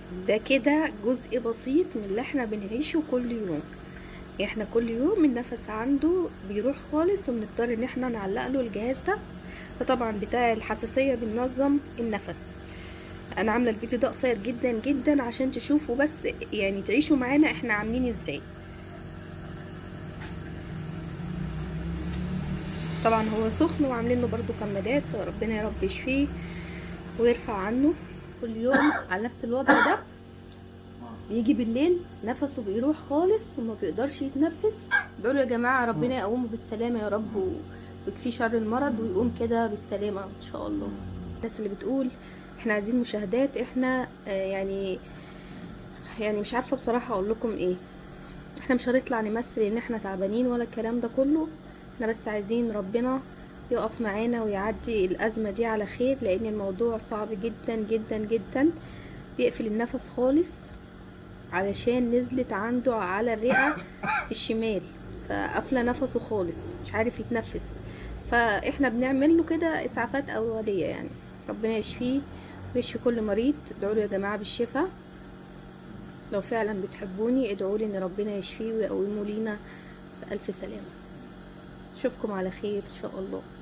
ده كده جزء بسيط من اللي احنا بنعيشه كل يوم احنا كل يوم النفس عنده بيروح خالص وبنضطر ان احنا نعلق له الجهاز ده فطبعا بتاع الحساسية بننظم النفس انا عامله الفيديو ده قصير جدا جدا عشان تشوفوا بس يعني تعيشوا معانا احنا عاملين ازاي طبعا هو سخن وعاملين له برده كمادات ربنا يا رب يشفيه ويرفع عنه كل يوم على نفس الوضع ده بيجي بالليل نفسه بيروح خالص وما بيقدرش يتنفس ادعوا يا جماعه ربنا يقومه بالسلامه يا رب ويكفيه شر المرض ويقوم كده بالسلامه ان شاء الله الناس اللي بتقول احنا عايزين مشاهدات احنا آه يعني يعني مش عارفه بصراحه اقول لكم ايه احنا مش هنطلع نمثل ان احنا تعبانين ولا الكلام ده كله احنا بس عايزين ربنا يقف معانا ويعدي الازمه دي على خير لان الموضوع صعب جدا جدا جدا بيقفل النفس خالص علشان نزلت عنده على الرئه الشمال فقافله نفسه خالص مش عارف يتنفس فاحنا بنعمل له كده اسعافات اوليه يعني ربنا يشفيه ويشفي كل مريض ادعوا له يا جماعه بالشفاء لو فعلا بتحبوني ادعوا لي ان ربنا يشفيه ويقومه لينا بألف سلامه اشوفكم على خير ان شاء الله